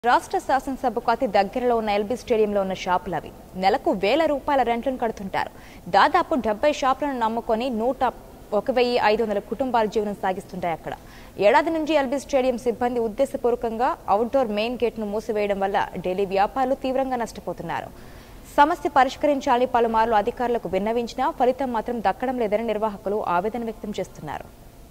రాష్ట్ర శాసనసభకు అతి దగ్గరలో ఉన్న ఎల్బీ స్టేడియంలో ఉన్న షాపులు అవి నెలకు వేల రూపాయల రెంట్లను కడుతుంటారు దాదాపు డెబ్బై షాపులను నమ్ముకొని నూట ఒక వెయ్యి ఐదు వందల కుటుంబాల జీవనం సాగిస్తుంటాయి అక్కడ ఏడాది నుంచి ఎల్బీ స్టేడియం సిబ్బంది ఉద్దేశపూర్వకంగా అవుట్డోర్ మెయిన్ గేట్ను మూసివేయడం వల్ల ఢిల్లీ వ్యాపారులు తీవ్రంగా నష్టపోతున్నారు సమస్య పరిష్కరించాలని పలుమార్లు అధికారులకు విన్నవించినా ఫలితం మాత్రం దక్కడం లేదని నిర్వాహకులు ఆవేదన వ్యక్తం చేస్తున్నారు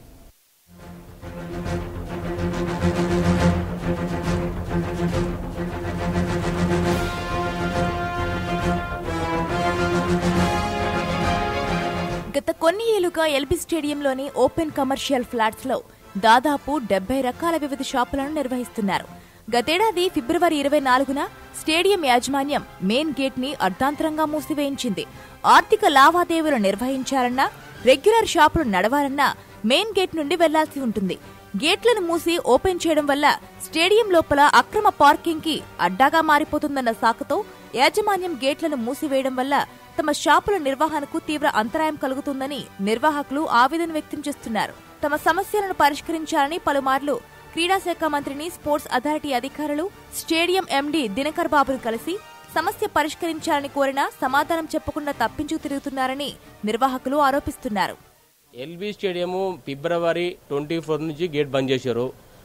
గత కొన్ని ఏళ్లుగా ఎల్బీ స్టేడియంలోని ఓపెన్ కమర్షియల్ ఫ్లాట్స్ లో దాదాపు డెబ్బై రకాల వివిధ షాపులను నిర్వహిస్తున్నారు గతేడాది ఫిబ్రవరి ఇరవై నాలుగున స్టేడియం యాజమాన్యం మెయిన్ గేట్ ని అర్ధాంతరంగా మూసివేయించింది ఆర్థిక లావాదేవీలు నిర్వహించాలన్నా రెగ్యులర్ షాపులు నడవాలన్నా మెయిన్ గేట్ నుండి వెళ్లాల్సి ఉంటుంది గేట్లను మూసి ఓపెన్ చేయడం వల్ల స్టేడియం లోపల అక్రమ పార్కింగ్ కి అడ్డాగా మారిపోతుందన్న సాకుతో యాజమాన్యం గేట్లను మూసివేయడం వల్ల తమ షాపుల నిర్వహణకు తీవ్ర అంతరాయం కలుగుతుందని నిర్వాహకులు ఆవేదన వ్యక్తం చేస్తున్నారు తమ సమస్యలను పరిష్కరించాలని పలుమార్లు క్రీడా శాఖ మంత్రిని స్పోర్ట్స్ అథారిటీ అధికారులు స్టేడియం ఎండీ దినకర్ బాబును కలిసి సమస్య పరిష్కరించాలని కోరినా సమాధానం చెప్పకుండా తప్పించు తిరుగుతున్నారని నిర్వాహకులు ఆరోపిస్తున్నారు ఎల్బీ స్టేడియము ఫిబ్రవరి ట్వంటీ ఫోర్ నుంచి గేట్ బంద్ చేశారు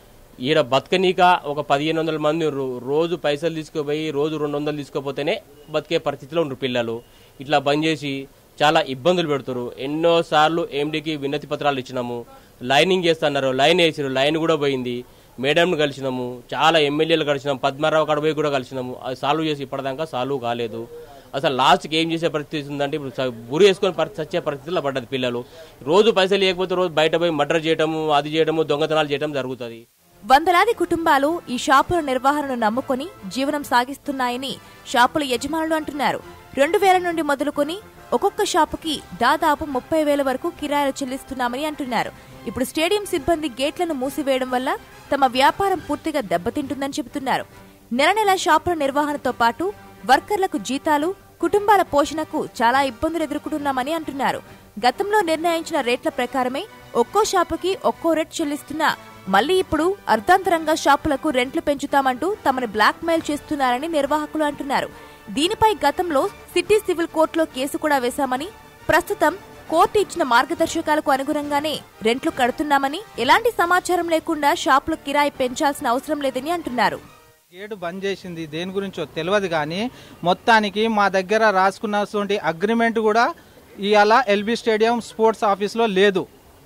ఈడ బతకనీక ఒక పదిహేను వందల మంది ఉన్నారు. రోజు పైసలు తీసుకుపోయి రోజు రెండు వందలు తీసుకుపోతేనే బతికే పరిస్థితిలో ఉన్నారు పిల్లలు ఇట్లా బంద్ చేసి చాలా ఇబ్బందులు పెడుతారు ఎన్నో సార్లు ఎండికి వినతి పత్రాలు ఇచ్చినాము లైనింగ్ చేస్తున్నారు లైన్ వేసారు లైన్ కూడా పోయింది మేడంను కలిసినాము చాలా ఎమ్మెల్యేలు కలిసినాము పద్మారావు కాడ పోయి కూడా కలిసినాము అది సాల్వ్ చేసి ఇప్పటిదాకా సాల్వ్ కాలేదు అసలు లాస్ట్కి ఏం చేసే పరిస్థితి ఉందంటే ఇప్పుడు స- గురి వేసుకొని పరి- చచ్చే పరిస్థితిలో పడ్డది పిల్లలు రోజు పైసలు లేకపోతే రోజు బయట పోయి మర్డర్ చేయడము అది చేయడము దొంగతనాలు చేయడం జరుగుతుంది వందలాది కుటుంబాలు ఈ షాపుల నిర్వహణను నమ్ముకొని జీవనం సాగిస్తున్నాయని షాపుల యజమానులు అంటున్నారు రెండు వేల నుండి మొదలుకొని ఒక్కొక్క షాపుకి దాదాపు ముప్పై వేల వరకు కిరాయిలు చెల్లిస్తున్నామని అంటున్నారు ఇప్పుడు స్టేడియం సిబ్బంది గేట్లను మూసివేయడం వల్ల తమ వ్యాపారం పూర్తిగా దెబ్బతింటుందని చెబుతున్నారు నెల నెల షాపుల నిర్వహణతో పాటు వర్కర్లకు జీతాలు కుటుంబాల పోషణకు చాలా ఇబ్బందులు ఎదుర్కొంటున్నామని అంటున్నారు గతంలో నిర్ణయించిన రేట్ల ప్రకారమే ఒక్కో షాపుకి ఒక్కో రేట్ చెల్లిస్తున్నా మళ్లీ ఇప్పుడు అర్ధాంతరంగా షాపులకు రెంట్లు పెంచుతామంటూ తమను బ్లాక్ మెయిల్ చేస్తున్నారని నిర్వాహకులు అంటున్నారు దీనిపై గతంలో సిటీ సివిల్ కోర్టులో కేసు కూడా వేశామని ప్రస్తుతం కోర్టు ఇచ్చిన మార్గదర్శకాలకు అనుగుణంగానే రెంట్లు కడుతున్నామని ఎలాంటి సమాచారం లేకుండా షాపుల కిరాయి పెంచాల్సిన అవసరం లేదని అంటున్నారు గేటు బంద్ చేసింది దేని గురించో తెలియదు కానీ మొత్తానికి మా దగ్గర రాసుకున్నటువంటి అగ్రిమెంట్ కూడా ఇవాళ ఎల్బీ స్టేడియం స్పోర్ట్స్ ఆఫీస్లో లేదు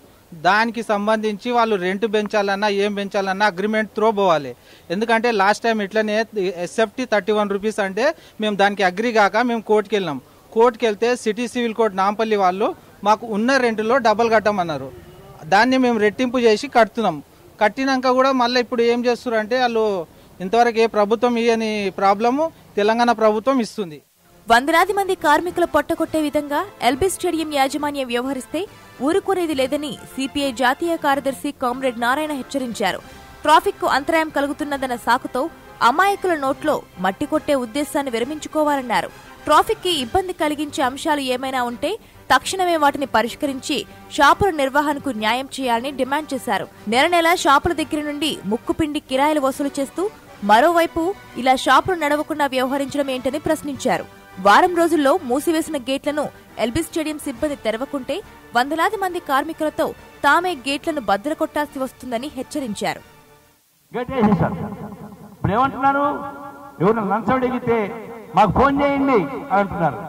దానికి సంబంధించి వాళ్ళు రెంట్ పెంచాలన్నా ఏం పెంచాలన్నా అగ్రిమెంట్ త్రో పోవాలి ఎందుకంటే లాస్ట్ టైం ఇట్లనే ఎస్ఎఫ్టీ థర్టీ వన్ రూపీస్ అంటే మేము దానికి అగ్రి కాక మేము కోర్టుకి వెళ్ళినాం కోర్టుకి వెళ్తే సిటీ సివిల్ కోర్ట్ నాంపల్లి వాళ్ళు మాకు ఉన్న రెంట్లో డబల్ కట్టమన్నారు దాన్ని మేము రెట్టింపు చేసి కడుతున్నాం కట్టినాక కూడా మళ్ళీ ఇప్పుడు ఏం చేస్తున్నారు అంటే వాళ్ళు ఇంతవరకు ఏ ప్రభుత్వం ఇయ్యని ప్రాబ్లము తెలంగాణ ప్రభుత్వం ఇస్తుంది వందలాది మంది కార్మికుల పొట్టకొట్టే విధంగా ఎల్బీ స్టేడియం యాజమాన్యం వ్యవహరిస్తే ఊరుకునేది లేదని సిపిఐ జాతీయ కార్యదర్శి కామ్రేడ్ నారాయణ హెచ్చరించారు ట్రాఫిక్ కు అంతరాయం కలుగుతున్నదన్న సాకుతో అమాయకుల నోట్లో మట్టి కొట్టే ఉద్దేశాన్ని విరమించుకోవాలన్నారు ట్రాఫిక్ కి ఇబ్బంది కలిగించే అంశాలు ఏమైనా ఉంటే తక్షణమే వాటిని పరిష్కరించి షాపుల నిర్వహణకు న్యాయం చేయాలని డిమాండ్ చేశారు నెల నెల షాపుల దగ్గర నుండి ముక్కుపిండి కిరాయిలు వసూలు చేస్తూ మరోవైపు ఇలా షాపులు నడవకుండా వ్యవహరించడం ఏంటని ప్రశ్నించారు వారం రోజుల్లో మూసివేసిన గేట్లను ఎల్బీ స్టేడియం సిబ్బంది తెరవకుంటే వందలాది మంది కార్మికులతో తామే గేట్లను బద్దలు కొట్టాల్సి వస్తుందని హెచ్చరించారు గేట్ వేసేసారు ఇప్పుడు ఏమంటున్నారు ఎవరు లంచం అడిగితే మాకు ఫోన్ చేయండి అని అంటున్నారు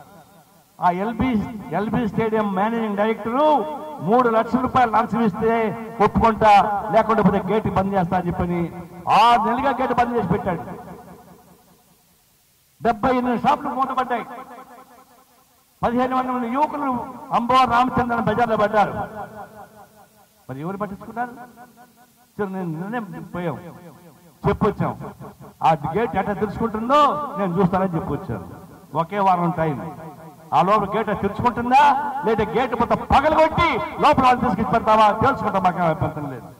ఆ LB LB stadium managing director మూడు లక్షల రూపాయలు లంచం ఇస్తే ఒప్పుకుంటా లేకుండా పోతే గేట్ బంద్ చేస్తా అని చెప్పని ఆరు నెలలుగా గేట్ బంద్ చేసి పెట్టాడు డెబ్బై ఎనిమిది షాపులు మూతపడ్డాయి పదిహేను వందల మంది యువకులు అంబోర్ రామచంద్రన్ బజార్లో పడ్డారు మరి ఎవరు పట్టించుకున్నారు సరే, నేను నిన్నే పోయాం చెప్పొచ్చాం ఆ గేట్ ఎట్లా తెరుచుకుంటుందో నేను చూస్తానని చెప్పొచ్చాను ఒకే వారం టైం ఆ లోపల గేట్ తెరుచుకుంటుందా లేదా గేట్ మొత్తం పగలగొట్టి లోపల వాళ్ళు తీసుకొచ్చి పెడతావా తెలుసుకుంటాం మాకేం అభ్యంతరం లేదు